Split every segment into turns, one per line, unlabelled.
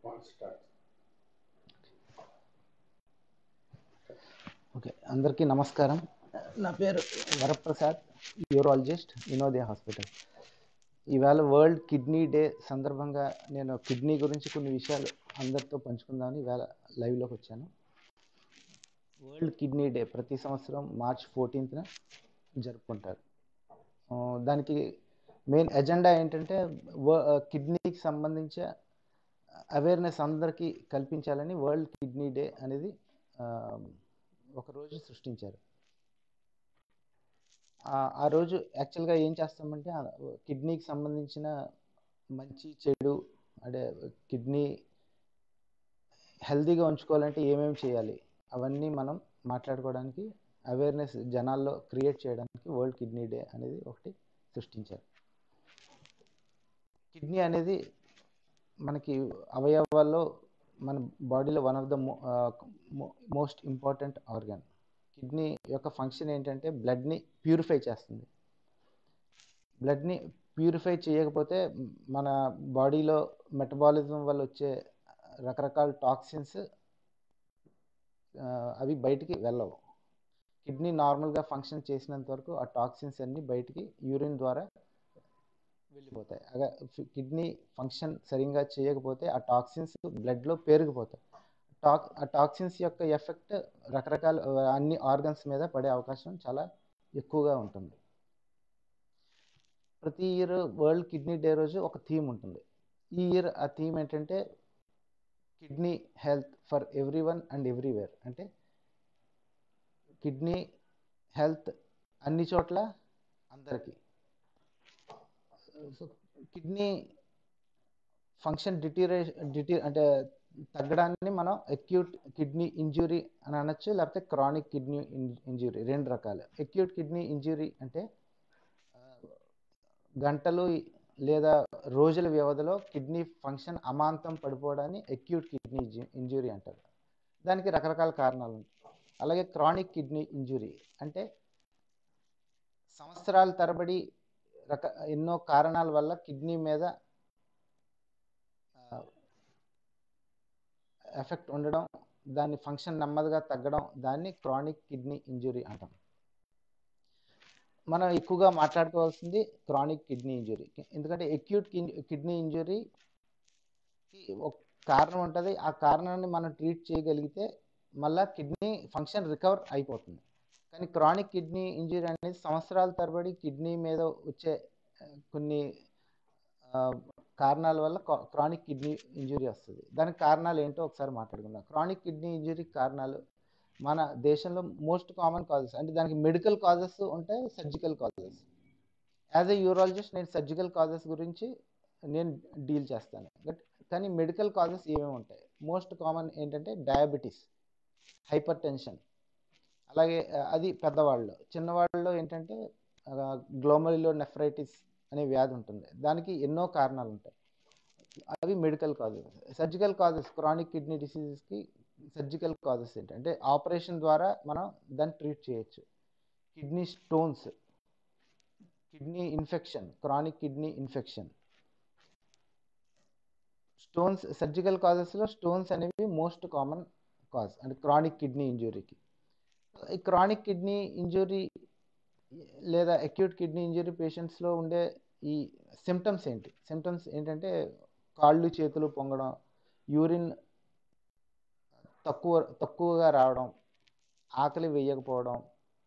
start
okay అందరికీ నమస్కారం నా పేరు వరప్రసాద్ యూరాలజిస్ట్ వినోదయ హాస్పిటల్ ఈవేళ వరల్డ్ కిడ్నీ డే సందర్భంగా నేను కిడ్నీ గురించి కొన్ని విషయాలు అందరితో పంచుకుందామని ఈవేళ లైవ్లోకి వచ్చాను వరల్డ్ కిడ్నీ డే ప్రతి సంవత్సరం మార్చ్ ఫోర్టీన్త్న జరుపుకుంటారు ఆ, దానికి మెయిన్ ఎజెండా ఏంటంటే కిడ్నీకి సంబంధించి అవేర్నెస్ అందరికీ కల్పించాలని వరల్డ్ కిడ్నీ డే అనేది ఆ, ఒక రోజు సృష్టించారు ఆ- ఆ రోజు యాక్చువల్గా ఏం చేస్తామంటే ఆ కిడ్నీకి సంబంధించిన మంచి చెడు అంటే కిడ్నీ హెల్తీగా ఉంచుకోవాలంటే ఏమేమి చేయాలి అవన్నీ మనం మాట్లాడుకోవడానికి అవేర్నెస్ జనాల్లో క్రియేట్ చేయడానికి వరల్డ్ కిడ్నీ డే అనేది ఒకటి సృష్టించారు కిడ్నీ అనేది మనకి అవయవాల్లో మన బాడీలో one of the most important organ kidney యొక్క ఫంక్షన్ ఏంటంటే బ్లడ్ని ప్యూరిఫై చేస్తుంది బ్లడ్ని ప్యూరిఫై చేయకపోతే మన బాడీలో మెటబాలిజం వల్ల వచ్చే రకరకాల టాక్సిన్స్ అవి బయటికి వెళ్ళవు కిడ్నీ నార్మల్గా ఫంక్షన్ చేసినంత వరకు ఆ టాక్సిన్స్ అన్నీ బయటికి యూరిన్ ద్వారా వెళ్ళిపోతాయి అలా కిడ్నీ ఫంక్షన్ సరిగ్గా చేయకపోతే ఆ టాక్సిన్స్ బ్లడ్లో పేరుకుపోతాయి టాక్ ఆ టాక్సిన్స్ యొక్క ఎఫెక్ట్ రకరకాల ఆ, అన్ని ఆర్గన్స్ మీద పడే అవకాశం చాలా ఎక్కువగా ఉంటుంది ప్రతి ఇయర్ వరల్డ్ కిడ్నీ డే రోజు ఒక థీమ్ ఉంటుంది ఈ ఇయర్ ఆ థీమ్ ఏంటంటే kidney health for everyone and everywhere అంటే కిడ్నీ హెల్త్ అన్ని చోట్ల అందరికీ సో కిడ్నీ ఫంక్షన్ డిటీరే డిటీ అంటే తగ్గడాన్ని మనం అక్యూట్ కిడ్నీ ఇంజురీ అని అనొచ్చు లేకపోతే క్రానిక్ కిడ్నీ ఇంజురీ రెండు రకాలు అక్యూట్ కిడ్నీ ఇంజురీ అంటే ఆ, గంటలు లేదా రోజుల వ్యవధిలో కిడ్నీ ఫంక్షన్ అమాంతం పడిపోవడాన్ని అక్యూట్ కిడ్నీ ఇంజురీ అంటారు దానికి రకరకాల కారణాలు ఉంటాయి అలాగే క్రానిక్ కిడ్నీ ఇంజురీ అంటే సంవత్సరాల తరబడి రక ఎన్నో కారణాల వల్ల కిడ్నీ మీద ఎఫెక్ట్ ఉండడం దాని ఫంక్షన్ నెమ్మదిగా తగ్గడం దాన్ని క్రానిక్ కిడ్నీ ఇంజురీ అంటాం మనం ఎక్కువగా మాట్లాడుకోవాల్సింది క్రానిక్ కిడ్నీ ఇంజురీ ఎందుకంటే అక్యూట్ కిడ్నీ ఇంజురీ ఒక కారణం ఉంటుంది ఆ కారణాన్ని మనం ట్రీట్ చేయగలిగితే మళ్ళా కిడ్నీ ఫంక్షన్ రికవర్ అయిపోతుంది కానీ క్రానిక్ కిడ్నీ ఇంజురీ అనేది సంవత్సరాల తరబడి కిడ్నీ మీద వచ్చే ఆ, కొన్ని ఆ, కారణాల వల్ల క్రానిక్ కిడ్నీ ఇంజురీ వస్తుంది దానికి కారణాలు ఏంటో ఒకసారి మాట్లాడుకుందాం క్రానిక్ కిడ్నీ ఇంజురీ కారణాలు మన దేశంలో మోస్ట్ కామన్ కాజెస్ అంటే దానికి మెడికల్ కాజెస్ ఉంటాయి surgical causes as a urologist నేను సర్జికల్ కాజెస్ గురించి నేను డీల్ చేస్తాను బట్ కానీ మెడికల్ కాజెస్ ఏమేమి ఉంటాయి మోస్ట్ కామన్ ఏంటంటే డయాబెటీస్ హైపర్ టెన్షన్ అలాగే ఆ, అది పెద్దవాళ్ళలో చిన్నవాళ్ళలో ఏంటంటే గ్లోమరిలో నెఫ్రైటిస్ అనే వ్యాధి ఉంటుంది దానికి ఎన్నో కారణాలు ఉంటాయి అవి medical causes surgical causes chronic kidney డిసీజెస్కి సర్జికల్ కాజెస్ ఏంటంటే ఆపరేషన్ ద్వారా మనం దాన్ని ట్రీట్ చేయొచ్చు kidney stones kidney infection chronic kidney infection stones surgical కాజెస్లో స్టోన్స్ అనేవి మోస్ట్ కామన్ కాజ్ అంటే క్రానిక్ కిడ్నీ ఇంజురీకి ఈ క్రానిక్ కిడ్నీ ఇంజురీ లేదా అక్యూట్ కిడ్నీ ఇంజురీ పేషెంట్స్లో ఉండే ఈ సిమ్టమ్స్ ఏంటి సిమ్టమ్స్ ఏంటంటే కాళ్ళు చేతులు పొంగడం యూరిన్ తక్కువ తక్కువగా రావడం ఆకలి వేయకపోవడం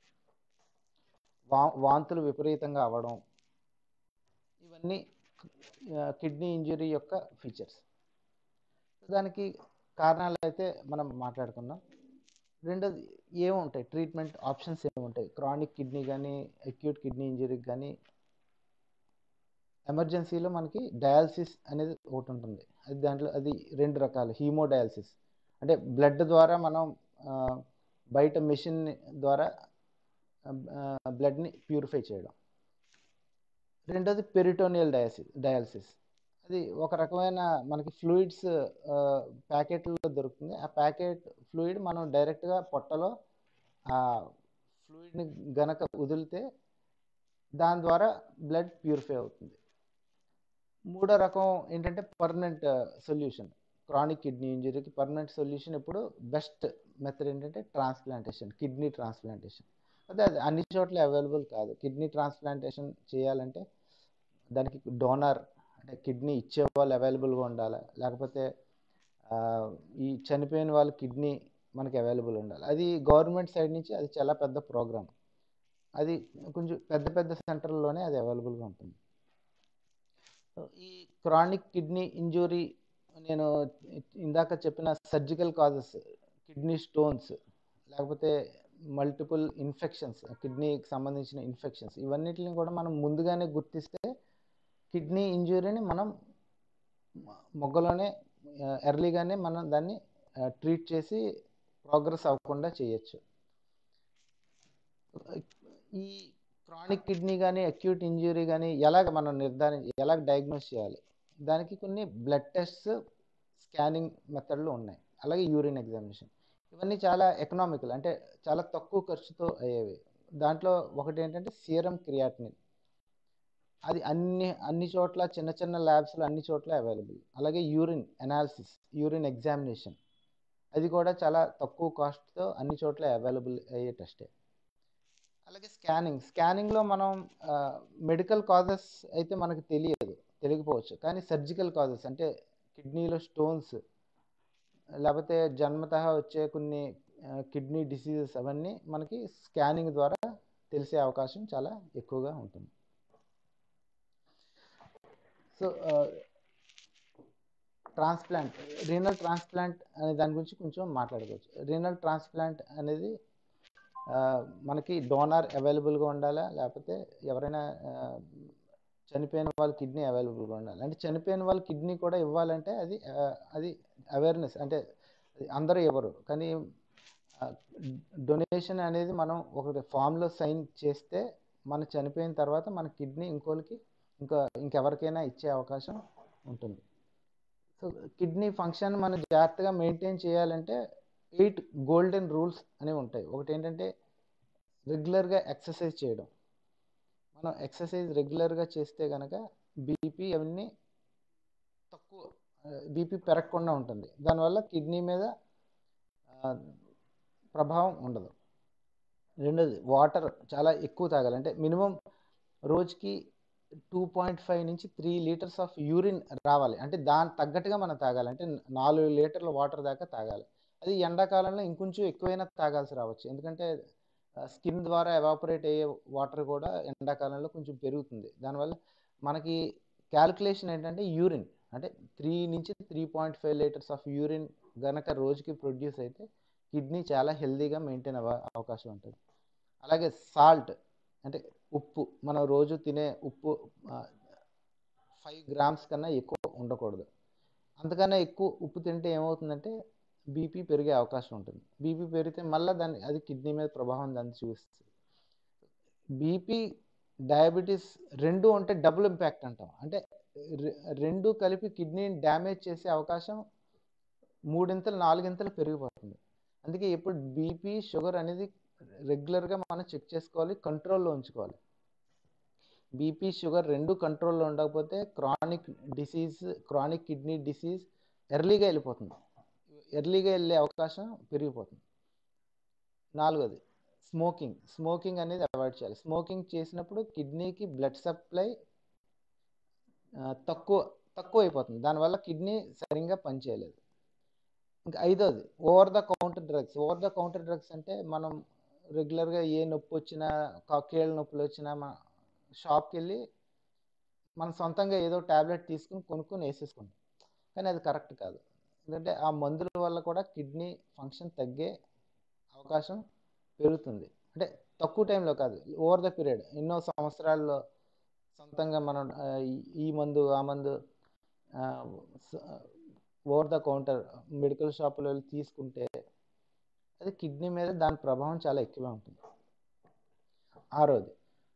వా వాంతులు విపరీతంగా అవ్వడం ఇవన్నీ కిడ్నీ ఇంజురీ యొక్క ఫీచర్స్ దానికి కారణాలు అయితే మనం మాట్లాడుకుందాం రెండోది ఏముంటాయి ట్రీట్మెంట్ ఆప్షన్స్ ఏముంటాయి క్రానిక్ కిడ్నీ కానీ అక్యూట్ కిడ్నీ ఇంజరీకి కానీ ఎమర్జెన్సీలో మనకి డయాలసిస్ అనేది ఒకటి ఉంటుంది అది దాంట్లో అది రెండు రకాలు హీమో డయాలసిస్ అంటే బ్లడ్ ద్వారా మనం ఆ, బయట మెషిన్ ద్వారా బ్లడ్ని ప్యూరిఫై చేయడం రెండోది పెరిటోనియల్ డయాసిస్ డయాలసిస్ అది ఒక రకమైన మనకి ఫ్లూయిడ్స్ ప్యాకెట్లో దొరుకుతుంది ఆ ప్యాకెట్ ఫ్లూయిడ్ మనం డైరెక్ట్గా పొట్టలో ఆ ఫ్లూయిడ్ని గనక వదిలితే దాని ద్వారా బ్లడ్ ప్యూరిఫై అవుతుంది మూడో రకం ఏంటంటే పర్మనెంట్ సొల్యూషన్ క్రానిక్ కిడ్నీ ఇంజరీకి పర్మనెంట్ సొల్యూషన్ ఇప్పుడు బెస్ట్ మెథడ్ ఏంటంటే ట్రాన్స్ప్లాంటేషన్ కిడ్నీ ట్రాన్స్ప్లాంటేషన్ అదే అది అన్ని చోట్ల అవైలబుల్ కాదు కిడ్నీ ట్రాన్స్ప్లాంటేషన్ చేయాలంటే దానికి డోనర్ అంటే కిడ్నీ ఇచ్చే వాళ్ళు అవైలబుల్గా ఉండాలి లేకపోతే ఆ, ఈ చనిపోయిన వాళ్ళ కిడ్నీ మనకి అవైలబుల్ ఉండాలి అది గవర్నమెంట్ సైడ్ నుంచి అది చాలా పెద్ద ప్రోగ్రామ్ అది కొంచెం పెద్ద పెద్ద సెంటర్లోనే అది అవైలబుల్గా ఉంటుంది సో ఈ క్రానిక్ కిడ్నీ ఇంజురీ నేను ఇందాక చెప్పిన సర్జికల్ కాజెస్ కిడ్నీ స్టోన్స్ లేకపోతే మల్టిపుల్ ఇన్ఫెక్షన్స్ కిడ్నీకి సంబంధించిన ఇన్ఫెక్షన్స్ ఇవన్నిటిని కూడా మనం ముందుగానే గుర్తిస్తే కిడ్నీ ఇంజురీని మనం మొగ్గలోనే ఎర్లీగానే మనం దాన్ని ట్రీట్ చేసి ప్రోగ్రెస్ అవ్వకుండా చేయొచ్చు ఈ క్రానిక్ కిడ్నీ కానీ అక్యూట్ ఇంజురీ కానీ ఎలాగ మనం నిర్ధారించి ఎలాగ డయాగ్నోస్ చేయాలి దానికి కొన్ని బ్లడ్ టెస్ట్స్ స్కానింగ్ మెథడ్లు ఉన్నాయి అలాగే యూరిన్ ఎగ్జామినేషన్ ఇవన్నీ చాలా ఎకనామికల్ అంటే చాలా తక్కువ ఖర్చుతో అయ్యేవి దాంట్లో ఒకటి ఏంటంటే సీరం క్రియాటినిన్ అది అన్ని అన్ని చోట్ల చిన్న చిన్న ల్యాబ్స్లో అన్ని చోట్ల అవైలబుల్ అలాగే యూరిన్ అనాలిసిస్ యూరిన్ ఎగ్జామినేషన్ అది కూడా చాలా తక్కువ కాస్ట్తో అన్ని చోట్ల అవైలబుల్ అయ్యే టెస్టే అలాగే స్కానింగ్ స్కానింగ్లో మనం మెడికల్ కాజెస్ అయితే మనకు తెలియదు తెలియకపోవచ్చు కానీ సర్జికల్ కాజెస్ అంటే కిడ్నీలో స్టోన్స్ లేకపోతే జన్మతః వచ్చే కొన్ని కిడ్నీ డిసీజెస్ అవన్నీ మనకి స్కానింగ్ ద్వారా తెలిసే అవకాశం చాలా ఎక్కువగా ఉంటుంది సో ట్రాన్స్ప్లాంట్ రీనల్ ట్రాన్స్ప్లాంట్ అనే దాని గురించి కొంచెం మాట్లాడుకోవచ్చు రీనల్ ట్రాన్స్ప్లాంట్ అనేది ఆ, మనకి డోనార్ అవైలబుల్గా ఉండాలా లేకపోతే ఎవరైనా ఆ, చనిపోయిన వాళ్ళ కిడ్నీ అవైలబుల్గా ఉండాలి అంటే చనిపోయిన వాళ్ళ కిడ్నీ కూడా ఇవ్వాలంటే అది ఆ, అది అవేర్నెస్ అంటే అది అందరూ ఇవ్వరు కానీ డొనేషన్ అనేది మనం ఒక ఫామ్లో సైన్ చేస్తే మన చనిపోయిన తర్వాత మన కిడ్నీ ఇంకోరికి ఇంకా ఇంకెవరికైనా ఇచ్చే అవకాశం ఉంటుంది సో కిడ్నీ ఫంక్షన్ మనం జాగ్రత్తగా మెయింటైన్ చేయాలంటే ఎయిట్ గోల్డెన్ రూల్స్ అనేవి ఉంటాయి ఒకటి ఏంటంటే రెగ్యులర్గా ఎక్సర్సైజ్ చేయడం మనం ఎక్సర్సైజ్ రెగ్యులర్గా చేస్తే కనుక బీపీ అవన్నీ తక్కువ బీపీ పెరగకుండా ఉంటుంది దానివల్ల కిడ్నీ మీద ఆ, ప్రభావం ఉండదు రెండోది వాటర్ చాలా ఎక్కువ తాగాలి అంటే మినిమం రోజుకి టూ పాయింట్ ఫైవ్ నుంచి త్రీ లీటర్స్ ఆఫ్ యూరిన్ రావాలి అంటే దాని తగ్గట్టుగా మనం తాగాలి అంటే నాలుగు లీటర్ల వాటర్ దాకా తాగాలి అది ఎండాకాలంలో ఇంకొంచెం ఎక్కువైనా తాగాల్సి రావచ్చు ఎందుకంటే స్కిన్ ద్వారా ఎవాపరేట్ అయ్యే వాటర్ కూడా ఎండాకాలంలో కొంచెం పెరుగుతుంది దానివల్ల మనకి క్యాల్కులేషన్ ఏంటంటే యూరిన్ అంటే త్రీ నుంచి three point five litres of urine గనక రోజుకి ప్రొడ్యూస్ అయితే కిడ్నీ చాలా హెల్దీగా మెయింటైన్ అవ్వ అవకాశం ఉంటుంది అలాగే సాల్ట్ అంటే ఉప్పు మనం రోజు తినే ఉప్పు ఫైవ్ గ్రామ్స్ కన్నా ఎక్కువ ఉండకూడదు అంతకన్నా ఎక్కువ ఉప్పు తింటే ఏమవుతుందంటే బీపీ పెరిగే అవకాశం ఉంటుంది బీపీ పెరిగితే మళ్ళీ దాన్ని అది కిడ్నీ మీద ప్రభావం దాన్ని చూపిస్తుంది బీపీ డయాబెటీస్ రెండు ఉంటే డబుల్ ఇంపాక్ట్ అంటాం అంటే రె- రెండు కలిపి కిడ్నీని డ్యామేజ్ చేసే అవకాశం మూడింతలు నాలుగింతలు పెరిగిపోతుంది అందుకే ఎప్పుడు బీపీ షుగర్ అనేది రెగ్యులర్గా మనం చెక్ చేసుకోవాలి కంట్రోల్లో ఉంచుకోవాలి బీపీ షుగర్ రెండు కంట్రోల్లో ఉండకపోతే chronic disease chronic kidney disease ఎర్లీగా వెళ్ళిపోతుంది ఎర్లీగా వెళ్ళే అవకాశం పెరిగిపోతుంది నాలుగోది స్మోకింగ్ స్మోకింగ్ అనేది అవాయిడ్ చేయాలి స్మోకింగ్ చేసినప్పుడు కిడ్నీకి బ్లడ్ సప్లై తక్కువ తక్కువ అయిపోతుంది దానివల్ల కిడ్నీ సరిగ్గా పనిచేయలేదు ఇంకా ఐదోది over the counter drugs over the counter drugs అంటే మనం రెగ్యులర్గా ఏ నొప్పి వచ్చినా కా- కీళ్ళ నొప్పులు వచ్చినా మన షాప్కి వెళ్ళి మనం సొంతంగా ఏదో ట్యాబ్లెట్ తీసుకుని కొనుక్కొని వేసేసుకుంటాం కానీ అది కరెక్ట్ కాదు ఎందుకంటే ఆ మందుల వల్ల కూడా కిడ్నీ ఫంక్షన్ తగ్గే అవకాశం పెరుగుతుంది అంటే తక్కువ టైంలో కాదు ఓవర్ ద పీరియడ్ ఎన్నో సంవత్సరాల్లో సొంతంగా మనం ఆ, ఈ- ఈ మందు ఆ మందు ఓవర్ ద కౌంటర్ మెడికల్ షాపులో వెళ్ళి తీసుకుంటే అది కిడ్నీ మీద దాని ప్రభావం చాలా ఎక్కువగా ఉంటుంది ఆరోది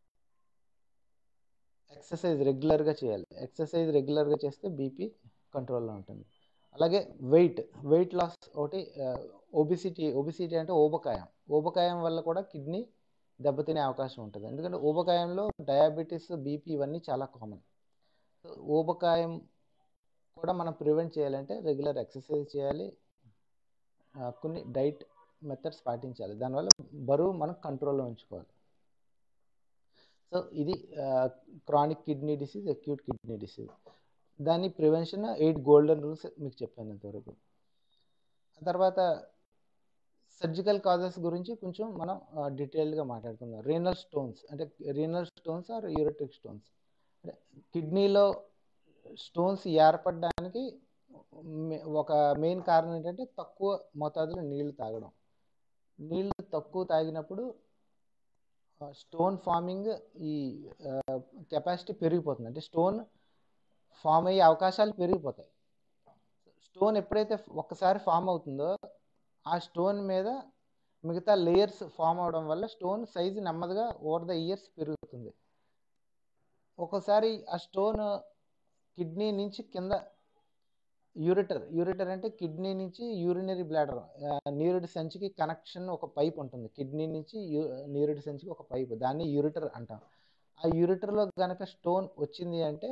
ఎక్సర్సైజ్ రెగ్యులర్గా చేయాలి ఎక్సర్సైజ్ రెగ్యులర్గా చేస్తే బీపీ కంట్రోల్లో ఉంటుంది అలాగే వెయిట్ వెయిట్ లాస్ ఒకటి ఒబిసిటీ ఒబిసిటీ అంటే ఊబకాయం ఊబకాయం వల్ల కూడా కిడ్నీ దెబ్బతినే అవకాశం ఉంటుంది ఎందుకంటే ఊబకాయంలో డయాబెటీస్ బీపీ ఇవన్నీ చాలా కామన్ ఊబకాయం కూడా మనం ప్రివెంట్ చేయాలంటే రెగ్యులర్ ఎక్సర్సైజ్ చేయాలి ఆ, కొన్ని డైట్ మెథడ్స్ పాటించాలి దానివల్ల బరువు మనం కంట్రోల్లో ఉంచుకోవాలి సో ఇది chronic kidney disease acute kidney disease దాని ప్రివెన్షన్ ఎయిట్ గోల్డెన్ రూల్స్ మీకు చెప్పాను ఇంతవరకు ఆ తర్వాత సర్జికల్ కాజెస్ గురించి కొంచెం మనం డీటెయిల్డ్గా మాట్లాడుకుందాం రీనల్ స్టోన్స్ అంటే renal stones or ureteric stones అంటే కిడ్నీలో స్టోన్స్ ఏర్పడడానికి మే- ఒక మెయిన్ కారణం ఏంటంటే తక్కువ మోతాదులో నీళ్లు తాగడం నీళ్లు తక్కువ తాగినప్పుడు స్టోన్ ఫార్మింగ్ ఈ కెపాసిటీ పెరిగిపోతుంది అంటే స్టోన్ ఫామ్ అయ్యే అవకాశాలు పెరిగిపోతాయి స్టోన్ ఎప్పుడైతే ఒక్కసారి ఫామ్ అవుతుందో ఆ స్టోన్ మీద మిగతా లేయర్స్ ఫామ్ అవడం వల్ల స్టోన్ సైజు నెమ్మదిగా ఓవర్ ద ఇయర్స్ పెరుగుతుంది ఒక్కోసారి ఆ స్టోన్ కిడ్నీ నుంచి కింద యూరిటర్ యూరిటర్ అంటే కిడ్నీ నుంచి యూరినరీ బ్లాడర్ నీరుడి సంచికి కనెక్షన్ ఒక పైప్ ఉంటుంది కిడ్నీ నుంచి యూ నీరుడి సంచికి ఒక పైప్ దాన్ని యూరిటర్ అంటాం ఆ యూరిటర్లో కనుక స్టోన్ వచ్చింది అంటే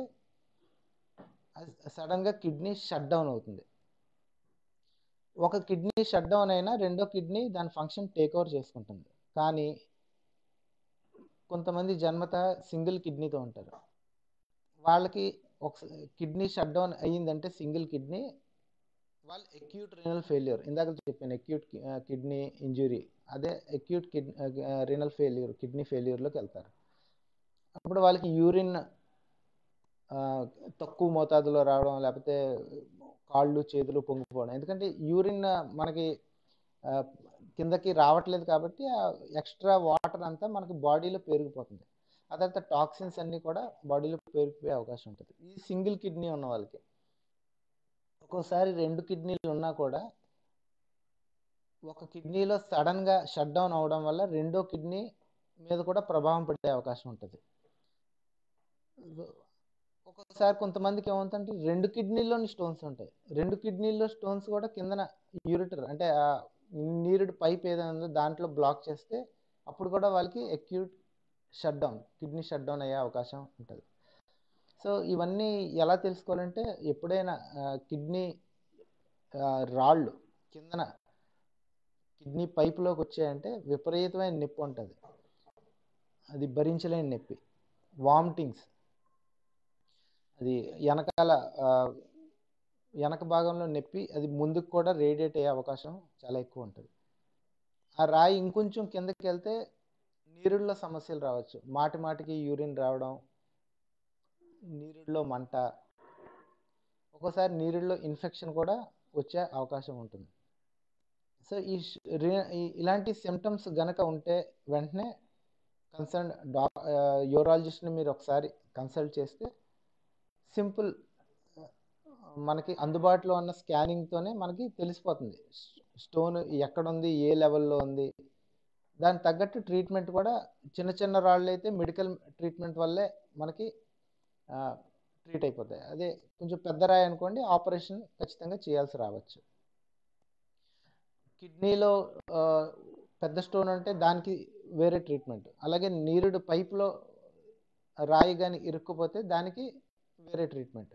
సడన్గా కిడ్నీ షట్ డౌన్ అవుతుంది ఒక కిడ్నీ షట్ డౌన్ అయినా రెండో కిడ్నీ దాని ఫంక్షన్ టేక్ ఓవర్ చేసుకుంటుంది కానీ కొంతమంది జన్మత సింగిల్ కిడ్నీతో ఉంటారు వాళ్ళకి ఒక కిడ్నీ షట్ డౌన్ అయ్యిందంటే సింగిల్ కిడ్నీ వాళ్ళు అక్యూట్ రీనల్ ఫెయిల్యూర్ ఇందాక చెప్పాను అక్యూట్ కిడ్నీ ఇంజురీ అదే అక్యూట్ కిడ్ రీనల్ ఫెయిల్యూర్ కిడ్నీ ఫెయిల్యూర్లోకి వెళ్తారు అప్పుడు వాళ్ళకి యూరిన్ తక్కువ మోతాదులో రావడం లేకపోతే కాళ్ళు చేతులు పొంగిపోవడం ఎందుకంటే యూరిన్ మనకి ఆ, కిందకి రావట్లేదు కాబట్టి ఎక్స్ట్రా వాటర్ అంతా మనకి బాడీలో పెరిగిపోతుంది ఆ తర్వాత టాక్సిన్స్ అన్నీ కూడా బాడీలో పెరిగిపోయే అవకాశం ఉంటుంది ఈ సింగిల్ కిడ్నీ ఉన్న వాళ్ళకి ఒక్కోసారి రెండు కిడ్నీలు ఉన్నా కూడా ఒక కిడ్నీలో సడన్గా షట్ డౌన్ అవడం వల్ల రెండో కిడ్నీ మీద కూడా ప్రభావం పడే అవకాశం ఉంటుంది ఒక్కొక్కసారి కొంతమందికి ఏమవుతుందంటే రెండు కిడ్నీలోని స్టోన్స్ ఉంటాయి రెండు కిడ్నీలో స్టోన్స్ కూడా కిందన యూరిటర్ అంటే ఆ నీరుడు పైప్ ఏదైనా ఉందో దాంట్లో బ్లాక్ చేస్తే అప్పుడు కూడా వాళ్ళకి acute shut down kidney shut down అయ్యే అవకాశం ఉంటుంది సో ఇవన్నీ ఎలా తెలుసుకోవాలంటే ఎప్పుడైనా కిడ్నీ రాళ్ళు కిందన కిడ్నీ పైపులోకి వచ్చాయంటే విపరీతమైన నొప్పి ఉంటుంది అది భరించలేని నొప్పి వామిటింగ్స్ అది వెనకాల ఆ, వెనక భాగంలో నొప్పి అది ముందుకు కూడా రేడియేట్ అయ్యే అవకాశం చాలా ఎక్కువ ఉంటుంది ఆ రాయి ఇంకొంచెం కిందకి వెళ్తే నీరుల్లో సమస్యలు రావచ్చు మాటి మాటికి యూరిన్ రావడం నీరుల్లో మంట ఒక్కోసారి నీరుల్లో ఇన్ఫెక్షన్ కూడా వచ్చే అవకాశం ఉంటుంది సో ఈ ష్- రి- ఈ- ఇలాంటి సిమ్టమ్స్ గనక ఉంటే వెంటనే కన్సర్న్ డా యూరాలజిస్ట్ని మీరు ఒకసారి కన్సల్ట్ చేస్తే సింపుల్ మనకి అందుబాటులో ఉన్న స్కానింగ్తోనే మనకి తెలిసిపోతుంది స్టోన్ ఎక్కడ ఉంది ఏ లెవెల్లో ఉంది దానికి తగ్గట్టు ట్రీట్మెంట్ కూడా చిన్న చిన్న రాళ్ళు అయితే మెడికల్ ట్రీట్మెంట్ వల్లే మనకి ట్రీట్ అయిపోతాయి అదే కొంచెం పెద్ద రాయి అనుకోండి ఆపరేషన్ ఖచ్చితంగా చేయాల్సి రావచ్చు కిడ్నీలో ఆ, పెద్ద స్టోన్ అంటే దానికి వేరే ట్రీట్మెంట్ అలాగే నీరుడు పైపులో రాయి కానీ ఇరుక్కుపోతే దానికి వేరే ట్రీట్మెంట్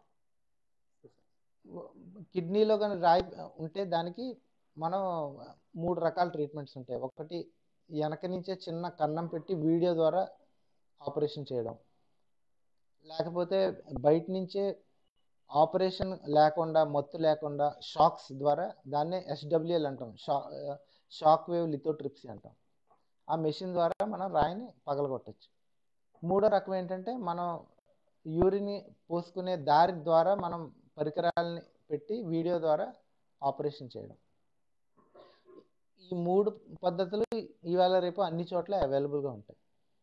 కిడ్నీలో కానీ రాయి ఉంటే దానికి మనం మూడు రకాల ట్రీట్మెంట్స్ ఉంటాయి ఒకటి వెనక నుంచే చిన్న కన్నం పెట్టి వీడియో ద్వారా ఆపరేషన్ చేయడం లేకపోతే బయట నుంచే ఆపరేషన్ లేకుండా మత్తు లేకుండా షాక్స్ ద్వారా దాన్నే ఎస్డబ్ల్యూఎల్ అంటాం షా షాక్ వేవ్ లిథోట్రిప్సీ అంటాం ఆ మెషిన్ ద్వారా మనం రాయిని పగలగొట్టచ్చు మూడో రకం ఏంటంటే మనం యూరిన్ పోసుకునే దారి ద్వారా మనం పరికరాలని పెట్టి వీడియో ద్వారా ఆపరేషన్ చేయడం ఈ మూడు పద్ధతులు ఇవాళ రేపు అన్ని చోట్ల అవైలబుల్గా ఉంటాయి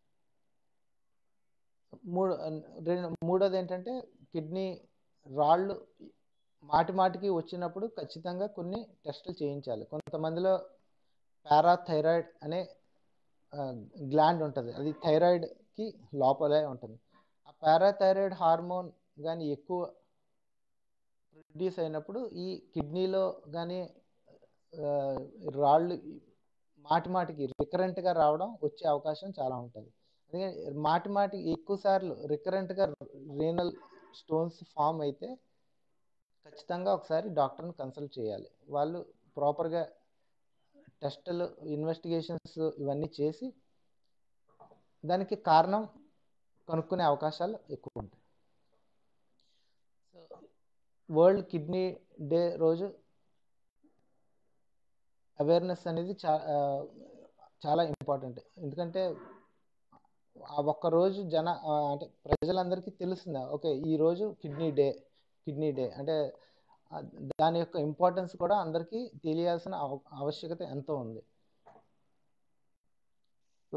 మూడు రెండు మూడోది ఏంటంటే కిడ్నీ రాళ్ళు మాటి మాటికి వచ్చినప్పుడు ఖచ్చితంగా కొన్ని టెస్టులు చేయించాలి కొంతమందిలో పారాథైరాయిడ్ అనే గ్లాండ్ ఉంటుంది అది థైరాయిడ్కి లోపలే ఉంటుంది ఆ పారాథైరాయిడ్ హార్మోన్ కానీ ఎక్కువ ప్రొడ్యూస్ అయినప్పుడు ఈ కిడ్నీలో కానీ రాళ్ళు మాటి మాటికి రికరెంట్గా రావడం వచ్చే అవకాశం చాలా ఉంటుంది అందుకని మాటి మాటి ఎక్కువ సార్లు రికరెంట్గా రీనల్ స్టోన్స్ ఫామ్ అయితే ఖచ్చితంగా ఒకసారి డాక్టర్ని కన్సల్ట్ చేయాలి వాళ్ళు ప్రాపర్గా టెస్టులు ఇన్వెస్టిగేషన్స్ ఇవన్నీ చేసి దానికి కారణం కనుక్కునే అవకాశాలు ఎక్కువ ఉంటాయి సో వరల్డ్ కిడ్నీ డే రోజు అవేర్నెస్ అనేది చా ఆ, చాలా ఇంపార్టెంట్ ఎందుకంటే ఆ ఒక్క రోజు జన ఆ, అంటే ప్రజలందరికీ తెలుస్తుంది ఓకే ఈ రోజు కిడ్నీ డే కిడ్నీ డే అంటే ఆ, దాని యొక్క ఇంపార్టెన్స్ కూడా అందరికీ తెలియాల్సిన ఆవ- ఆవశ్యకత ఎంతో ఉంది సో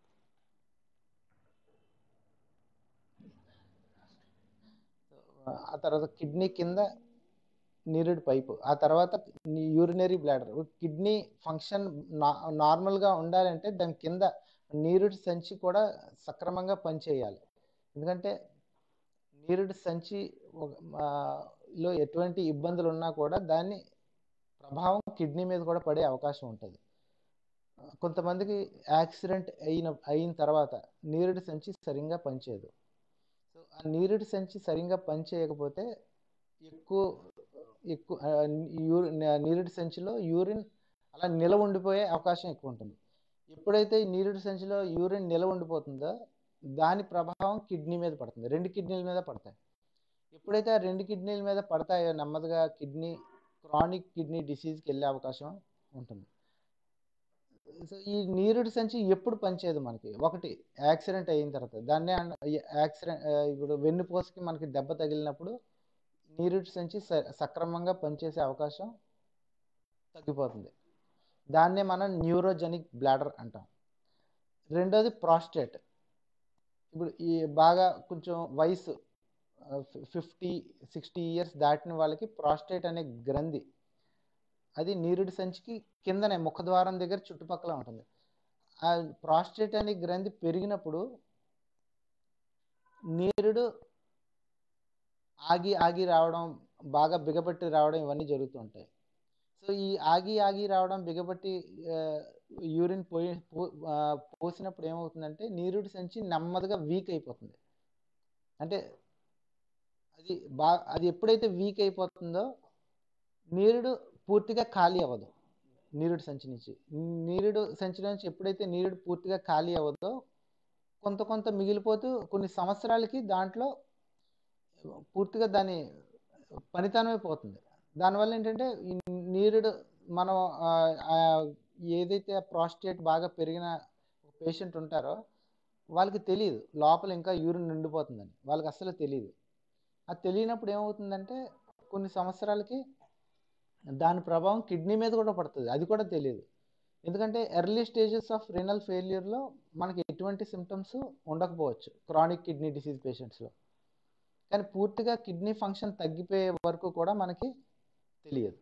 ఆ తర్వాత కిడ్నీ కింద నీరుడ్ పైపు ఆ తర్వాత యూరినరీ బ్లాడర్ కిడ్నీ ఫంక్షన్ నార్మల్గా ఉండాలంటే దాని కింద నీరుడి సంచి కూడా సక్రమంగా పనిచేయాలి ఎందుకంటే నీరుడి సంచి ఒక- ఆ, లో ఎటువంటి ఇబ్బందులు ఉన్నా కూడా దాన్ని ప్రభావం కిడ్నీ మీద కూడా పడే అవకాశం ఉంటుంది కొంతమందికి యాక్సిడెంట్ అయిన అయిన తర్వాత నీరుడి సంచి సరిగ్గా పనిచేయదు సో ఆ నీరుడి సంచి సరిగ్గా పనిచేయకపోతే ఎక్కువ ఎక్కువ ఆ, యూరి నీరుడి సంచిలో యూరిన్ అలా నిలవ ఉండిపోయే అవకాశం ఎక్కువ ఉంటుంది ఎప్పుడైతే ఈ నీరుడి సంచిలో యూరిన్ నిలవ ఉండిపోతుందో దాని ప్రభావం కిడ్నీ మీద పడుతుంది రెండు కిడ్నీల మీద పడతాయి ఎప్పుడైతే ఆ రెండు కిడ్నీల మీద పడతాయో నెమ్మదిగా కిడ్నీ క్రానిక్ కిడ్నీ డిసీజ్కి వెళ్ళే అవకాశం ఉంటుంది సో ఈ నీరుడి సంచి ఎప్పుడు పనిచేయదు మనకి ఒకటి యాక్సిడెంట్ అయిన తర్వాత దాన్నే యాక్సిడెంట్ ఇప్పుడు వెన్నుపూసకి మనకి దెబ్బ తగిలినప్పుడు నీరుడి సంచి స- సక్రమంగా పనిచేసే అవకాశం తగ్గిపోతుంది దాన్నే మనం న్యూరోజెనిక్ బ్లాడర్ అంటాం రెండోది ప్రాస్టేట్ ఇప్పుడు ఈ బాగా కొంచెం వయసు ఫిఫ్టీ సిక్స్టీ ఇయర్స్ దాటిన వాళ్ళకి ప్రాస్టేట్ అనే గ్రంథి అది నీరుడి సంచికి కిందనే ముఖద్వారం దగ్గర చుట్టుపక్కల ఉంటుంది ఆ ప్రాస్టేట్ అనే గ్రంథి పెరిగినప్పుడు నీరుడు ఆగి ఆగి రావడం బాగా బిగబట్టి రావడం ఇవన్నీ జరుగుతూ ఉంటాయి సో ఈ ఆగి ఆగి రావడం బిగబట్టి యూరిన్ పోయి పో- ఆ, పోసినప్పుడు ఏమవుతుందంటే నీరుడి సంచి నెమ్మదిగా వీక్ అయిపోతుంది అంటే అది బా అది ఎప్పుడైతే వీక్ అయిపోతుందో నీరుడు పూర్తిగా ఖాళీ అవ్వదు నీరుడు సంచి నుంచి నీరుడు సంచి నుంచి ఎప్పుడైతే నీరుడు పూర్తిగా ఖాళీ అవ్వదో కొంత కొంత మిగిలిపోతూ కొన్ని సంవత్సరాలకి దాంట్లో పూర్తిగా దాని పనితనమే పోతుంది దానివల్ల ఏంటంటే ఈ నీరుడు మనం ఆ, ఆ, ఏదైతే ప్రాస్టేట్ బాగా పెరిగిన పేషెంట్ ఉంటారో వాళ్ళకి తెలియదు లోపల ఇంకా యూరిన్ నిండిపోతుందని వాళ్ళకి అస్సలు తెలియదు అది తెలియనప్పుడు ఏమవుతుందంటే కొన్ని సంవత్సరాలకి దాని ప్రభావం కిడ్నీ మీద కూడా పడుతుంది అది కూడా తెలియదు ఎందుకంటే ఎర్లీ స్టేజెస్ ఆఫ్ రినల్ ఫెయిల్యూర్లో మనకి ఎటువంటి సిమ్టమ్స్ ఉండకపోవచ్చు క్రానిక్ కిడ్నీ డిసీజ్ పేషెంట్స్లో కానీ పూర్తిగా కిడ్నీ ఫంక్షన్ తగ్గిపోయే వరకు కూడా మనకి తెలియదు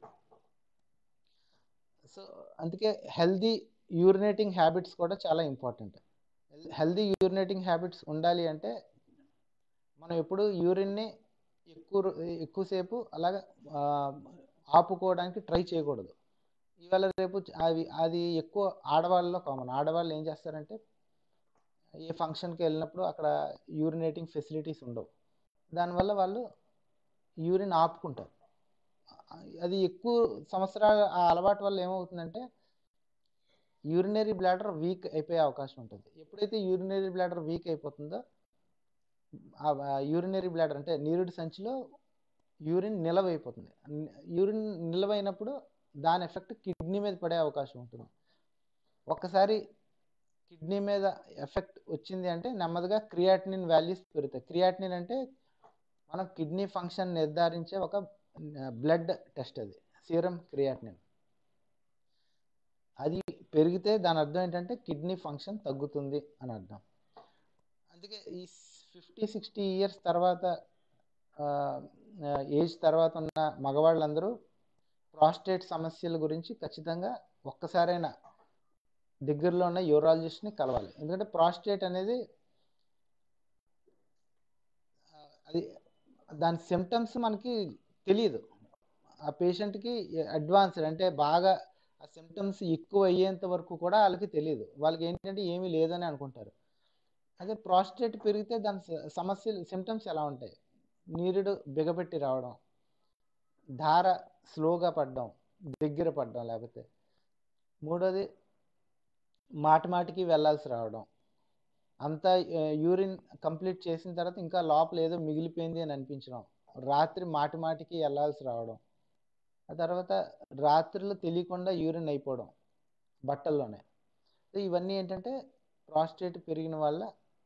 సో అందుకే హెల్దీ యూరినేటింగ్ హ్యాబిట్స్ కూడా చాలా ఇంపార్టెంట్ హెల్దీ యూరినేటింగ్ హ్యాబిట్స్ ఉండాలి అంటే మనం ఎప్పుడు యూరిన్ని ఎక్కువ రో- ఎక్కువసేపు అలాగ ఆ, ఆపుకోవడానికి ట్రై చేయకూడదు ఇవాళ రేపు చ- అవి అది ఎక్కువ ఆడవాళ్ళలో కామన్ ఆడవాళ్ళు ఏం చేస్తారంటే ఏ ఫంక్షన్కి వెళ్ళినప్పుడు అక్కడ యూరినేటింగ్ ఫెసిలిటీస్ ఉండవు దానివల్ల వాళ్ళు యూరిన్ ఆపుకుంటారు అది ఎక్కువ సంవత్సరాల ఆ అలవాటు వల్ల ఏమవుతుందంటే యూరినరీ బ్లాడర్ వీక్ అయిపోయే అవకాశం ఉంటుంది ఎప్పుడైతే యూరినరీ బ్లాడర్ వీక్ అయిపోతుందో ఆ యూరినరీ బ్లాడర్ అంటే నీరుడి సంచిలో యూరిన్ నిలవైపోతుంది యూరిన్ నిలవైనప్పుడు దాని ఎఫెక్ట్ కిడ్నీ మీద పడే అవకాశం ఉంటుంది ఒక్కసారి కిడ్నీ మీద ఎఫెక్ట్ వచ్చింది అంటే నెమ్మదిగా క్రియాటినిన్ వాల్యూస్ పెరుగుతాయి క్రియాటినిన్ అంటే మనం కిడ్నీ ఫంక్షన్ నిర్ధారించే ఒక బ్లడ్ టెస్ట్ అది సీరం క్రియాటినిన్ అది పెరిగితే దాని అర్థం ఏంటంటే కిడ్నీ ఫంక్షన్ తగ్గుతుంది అని అర్థం అందుకే ఈ ఫిఫ్టీ సిక్స్టీ ఇయర్స్ తర్వాత ఏజ్ తర్వాత ఉన్న మగవాళ్ళందరూ ప్రాస్టేట్ సమస్యల గురించి ఖచ్చితంగా ఒక్కసారైనా దగ్గరలో ఉన్న యూరాలజిస్ట్ని కలవాలి ఎందుకంటే ప్రాస్టేట్ అనేది ఆ, అది దాని సిమ్టమ్స్ మనకి తెలియదు ఆ పేషెంట్కి అడ్వాన్స్డ్ అంటే బాగా ఆ సిమ్టమ్స్ ఎక్కువ అయ్యేంత వరకు కూడా వాళ్ళకి తెలియదు వాళ్ళకి ఏంటంటే ఏమీ లేదని అనుకుంటారు అదే ప్రాస్టేట్ పెరిగితే దాని స- సమస్యలు సిమ్టమ్స్ ఎలా ఉంటాయి నీరుడు బిగబెట్టి రావడం ధార స్లోగా పడడం దగ్గర పడడం లేకపోతే మూడోది మాటి మాటికి వెళ్ళాల్సి రావడం అంతా యూరిన్ కంప్లీట్ చేసిన తర్వాత ఇంకా లోపల ఏదో మిగిలిపోయింది అని అనిపించడం రాత్రి మాటి మాటికి వెళ్ళాల్సి రావడం ఆ తర్వాత రాత్రులు తెలియకుండా యూరిన్ అయిపోవడం బట్టల్లోనే సో ఇవన్నీ ఏంటంటే ప్రాస్టేట్ పెరిగిన వల్ల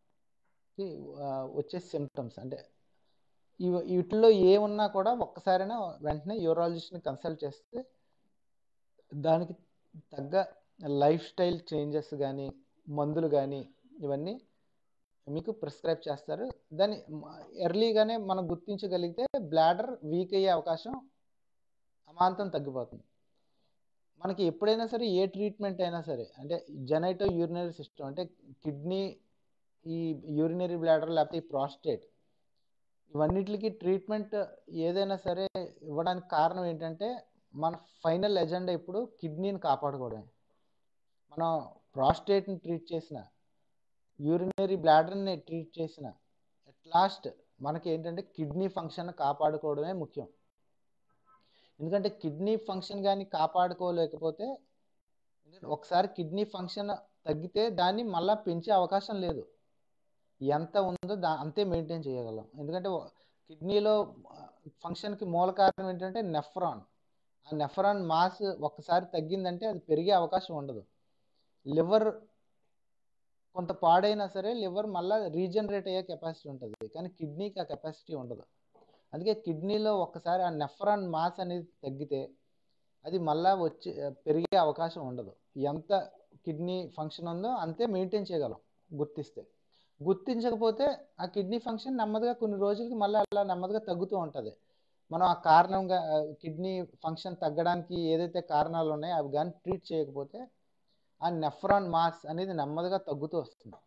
వచ్చే సిమ్టమ్స్ అంటే ఇవి వీటిలో ఏమున్నా కూడా ఒక్కసారైనా వెంటనే యూరాలజిస్ట్ని కన్సల్ట్ చేస్తే దానికి తగ్గ లైఫ్ స్టైల్ చేంజెస్ కానీ మందులు కానీ ఇవన్నీ మీకు ప్రిస్క్రైబ్ చేస్తారు దాన్ని ఎర్లీగానే మనం గుర్తించగలిగితే బ్లాడర్ వీక్ అయ్యే అవకాశం అమాంతం తగ్గిపోతుంది మనకి ఎప్పుడైనా సరే ఏ ట్రీట్మెంట్ అయినా సరే అంటే జెనైటో యూరినరీ సిస్టమ్ అంటే కిడ్నీ ఈ యూరినరీ బ్లాడర్ లేకపోతే ఈ ప్రాస్టేట్ ఇవన్నిటికి ట్రీట్మెంట్ ఏదైనా సరే ఇవ్వడానికి కారణం ఏంటంటే మన ఫైనల్ ఎజెండా ఇప్పుడు కిడ్నీని కాపాడుకోవడమే మనం ప్రాస్టేట్ని ట్రీట్ చేసిన యూరినరీ బ్లాడర్ని ట్రీట్ చేసిన అట్ లాస్ట్ మనకి ఏంటంటే కిడ్నీ ఫంక్షన్ కాపాడుకోవడమే ముఖ్యం ఎందుకంటే కిడ్నీ ఫంక్షన్ కానీ కాపాడుకోలేకపోతే ఒకసారి కిడ్నీ ఫంక్షన్ తగ్గితే దాన్ని మళ్ళీ పెంచే అవకాశం లేదు ఎంత ఉందో దా అంతే మెయింటైన్ చేయగలం ఎందుకంటే కిడ్నీలో ఫంక్షన్కి మూల కారణం ఏంటంటే నెఫ్రాన్ ఆ నెఫ్రాన్ మాస్ ఒక్కసారి తగ్గిందంటే అది పెరిగే అవకాశం ఉండదు లివర్ కొంత పాడైనా సరే లివర్ మళ్ళీ రీజనరేట్ అయ్యే కెపాసిటీ ఉంటుంది కానీ కిడ్నీకి ఆ కెపాసిటీ ఉండదు అందుకే కిడ్నీలో ఒక్కసారి ఆ నెఫ్రాన్ మాస్ అనేది తగ్గితే అది మళ్ళా వచ్చి పెరిగే అవకాశం ఉండదు ఎంత కిడ్నీ ఫంక్షన్ ఉందో అంతే మెయింటైన్ చేయగలం గుర్తిస్తే గుర్తించకపోతే ఆ కిడ్నీ ఫంక్షన్ నెమ్మదిగా కొన్ని రోజులకి మళ్ళీ అలా నెమ్మదిగా తగ్గుతూ ఉంటుంది మనం ఆ కారణంగా కిడ్నీ ఫంక్షన్ తగ్గడానికి ఏదైతే కారణాలు ఉన్నాయో అవి కానీ ట్రీట్ చేయకపోతే ఆ నెఫ్రాన్ మాస్ అనేది నెమ్మదిగా తగ్గుతూ వస్తుంది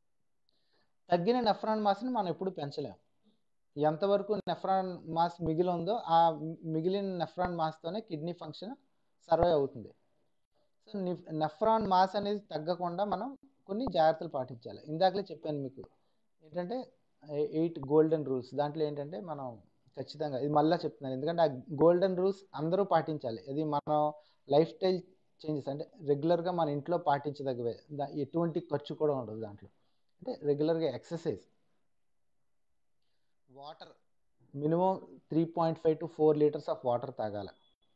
తగ్గిన నెఫ్రాన్ మాస్ని మనం ఎప్పుడు పెంచలేం ఎంతవరకు నెఫ్రాన్ మాస్ మిగిలి ఉందో ఆ మిగిలిన నెఫ్రాన్ మాస్తోనే కిడ్నీ ఫంక్షన్ సర్వైవ్ అవుతుంది సో నెఫ్రాన్ మాస్ అనేది తగ్గకుండా మనం కొన్ని జాగ్రత్తలు పాటించాలి ఇందాకలే చెప్పాను మీకు ఏంటంటే ఎయిట్ గోల్డెన్ రూల్స్ దాంట్లో ఏంటంటే మనం ఖచ్చితంగా ఇది మళ్ళీ చెప్తున్నాను ఎందుకంటే ఆ గోల్డెన్ రూల్స్ అందరూ పాటించాలి ఇది మనం లైఫ్ స్టైల్ చేంజెస్ అంటే రెగ్యులర్గా మన ఇంట్లో పాటించదగ్గవే ఎటువంటి ఖర్చు కూడా ఉండదు దాంట్లో అంటే రెగ్యులర్గా exercise water minimum three point five to four litres of water తాగాల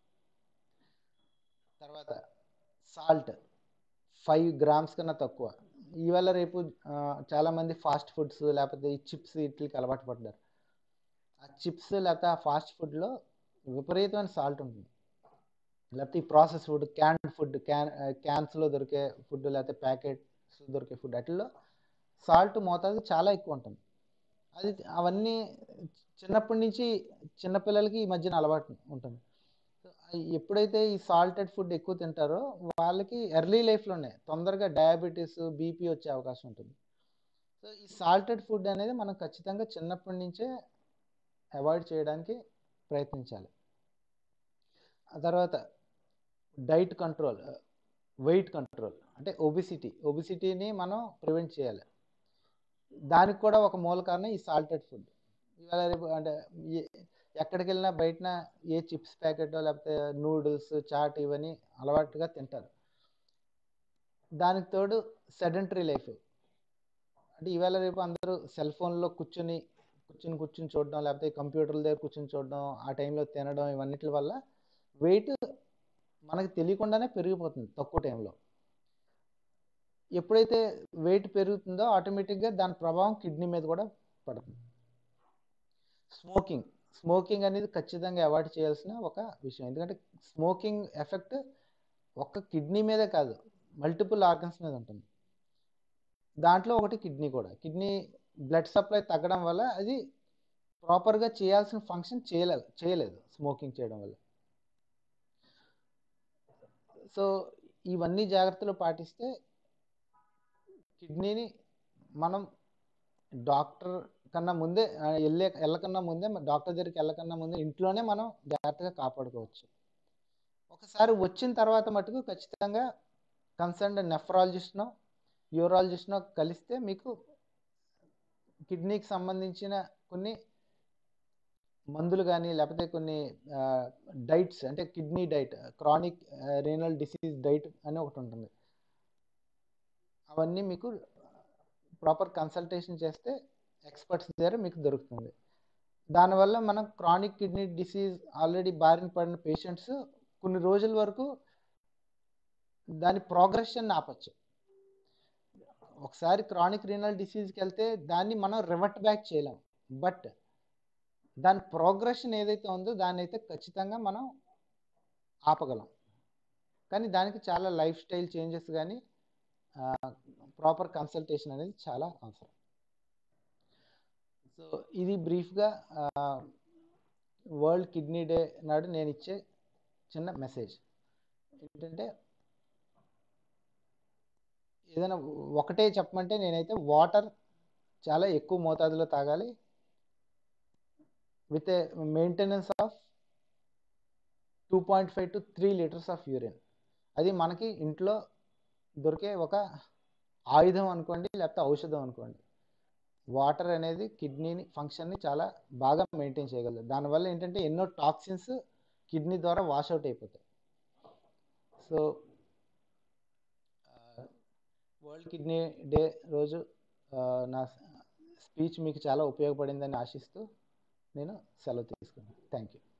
తర్వాత సాల్ట్ ఫైవ్ గ్రామ్స్ కన్నా తక్కువ ఇవాళ రేపు చాలామంది ఫాస్ట్ ఫుడ్స్ లేకపోతే ఈ చిప్స్ వీటికి అలవాటు పడ్డారు ఆ చిప్స్ లేకపోతే ఆ ఫాస్ట్ ఫుడ్లో విపరీతమైన సాల్ట్ ఉంటుంది లేకపోతే ఈ process food can food can క్యాన్స్లో దొరికే ఫుడ్ లేకపోతే ప్యాకెట్స్ దొరికే ఫుడ్ వాటిల్లో సాల్ట్ మోతాదు చాలా ఎక్కువ ఉంటుంది అది అవన్నీ చిన్నప్పటి నుంచి చిన్నపిల్లలకి ఈ మధ్యన అలవాటు ఉంటుంది ఎప్పుడైతే ఈ సాల్టెడ్ ఫుడ్ ఎక్కువ తింటారో వాళ్ళకి ఎర్లీ లైఫ్లోనే తొందరగా డయాబెటీస్ బీపీ వచ్చే అవకాశం ఉంటుంది సో ఈ సాల్టెడ్ ఫుడ్ అనేది మనం ఖచ్చితంగా చిన్నప్పటి నుంచే అవాయిడ్ చేయడానికి ప్రయత్నించాలి ఆ తర్వాత డైట్ కంట్రోల్ వెయిట్ కంట్రోల్ అంటే ఒబిసిటీ ఒబిసిటీని మనం ప్రివెంట్ చేయాలి దానికి కూడా ఒక మూల కారణం ఈ సాల్టెడ్ ఫుడ్ ఇవాళ రేపు అంటే ఎక్కడికి వెళ్ళినా బయటన ఏ చిప్స్ ప్యాకెట్ లేకపోతే నూడిల్స్ చాట్ ఇవన్నీ అలవాటుగా తింటారు దానికి తోడు సెడెంటరీ లైఫ్ అంటే ఇవాళ రేపు అందరూ సెల్ ఫోన్లో కూర్చొని కూర్చుని కూర్చుని చూడడం లేకపోతే కంప్యూటర్ల దగ్గర కూర్చొని చూడడం ఆ టైంలో తినడం ఇవన్నిటి వల్ల వెయిట్ మనకి తెలియకుండానే పెరిగిపోతుంది తక్కువ టైంలో ఎప్పుడైతే వెయిట్ పెరుగుతుందో ఆటోమేటిక్గా దాని ప్రభావం కిడ్నీ మీద కూడా పడుతుంది స్మోకింగ్ స్మోకింగ్ అనేది ఖచ్చితంగా అవాయిడ్ చేయాల్సిన ఒక విషయం ఎందుకంటే స్మోకింగ్ ఎఫెక్ట్ ఒక్క కిడ్నీ మీదే కాదు మల్టిపుల్ ఆర్గన్స్ మీద ఉంటుంది దాంట్లో ఒకటి కిడ్నీ కూడా కిడ్నీ బ్లడ్ సప్లై తగ్గడం వల్ల అది ప్రాపర్గా చేయాల్సిన ఫంక్షన్ చేయలేదు చేయలేదు స్మోకింగ్ చేయడం వల్ల సో ఇవన్నీ జాగ్రత్తలు పాటిస్తే కిడ్నీని మనం డాక్టర్ కన్నా ముందే వెళ్ళే వెళ్ళకన్నా ముందే డాక్టర్ దగ్గరికి వెళ్ళకన్నా ముందే ఇంట్లోనే మనం జాగ్రత్తగా కాపాడుకోవచ్చు ఒకసారి వచ్చిన తర్వాత మటుకు ఖచ్చితంగా కన్సర్న్ నెఫ్రాలజిస్ట్నో యూరాలజిస్ట్నో కలిస్తే మీకు కిడ్నీకి సంబంధించిన కొన్ని మందులు కానీ లేకపోతే కొన్ని డైట్స్ అంటే kidney diet chronic renal disease diet అని ఒకటి ఉంటుంది అవన్నీ మీకు ప్రాపర్ కన్సల్టేషన్ చేస్తే ఎక్స్పర్ట్స్ దగ్గర మీకు దొరుకుతుంది దానివల్ల మనం క్రానిక్ కిడ్నీ డిసీజ్ ఆల్రెడీ బారిన పడిన పేషెంట్స్ కొన్ని రోజుల వరకు దాని ప్రోగ్రెషన్ ఆపచ్చు ఒకసారి క్రానిక్ రీనల్ డిసీజ్కి వెళ్తే దాన్ని మనం రివర్ట్ బ్యాక్ చేయలేం బట్ దాని ప్రోగ్రెషన్ ఏదైతే ఉందో దాన్ని అయితే ఖచ్చితంగా మనం ఆపగలం కానీ దానికి చాలా లైఫ్ స్టైల్ చేంజెస్ కానీ ప్రాపర్ కన్సల్టేషన్ అనేది చాలా అవసరం సో ఇది బ్రీఫ్గా వరల్డ్ కిడ్నీ డే నాడు నేను ఇచ్చే చిన్న మెసేజ్ ఏంటంటే ఏదైనా ఒకటే చెప్పమంటే నేనైతే వాటర్ చాలా ఎక్కువ మోతాదులో తాగాలి with a maintenance of two point five to three litres of urine అది మనకి ఇంట్లో దొరికే ఒక ఆయుధం అనుకోండి లేకపోతే ఔషధం అనుకోండి వాటర్ అనేది కిడ్నీని ఫంక్షన్ని చాలా బాగా మెయింటైన్ చేయగలదు దానివల్ల ఏంటంటే ఎన్నో టాక్సిన్స్ కిడ్నీ ద్వారా వాష్అవుట్ అయిపోతాయి సో వరల్డ్ కిడ్నీ డే రోజు నా స్పీచ్ మీకు చాలా ఉపయోగపడిందని ఆశిస్తూ నేను సెలవు తీసుకున్నాను థ్యాంక్ యూ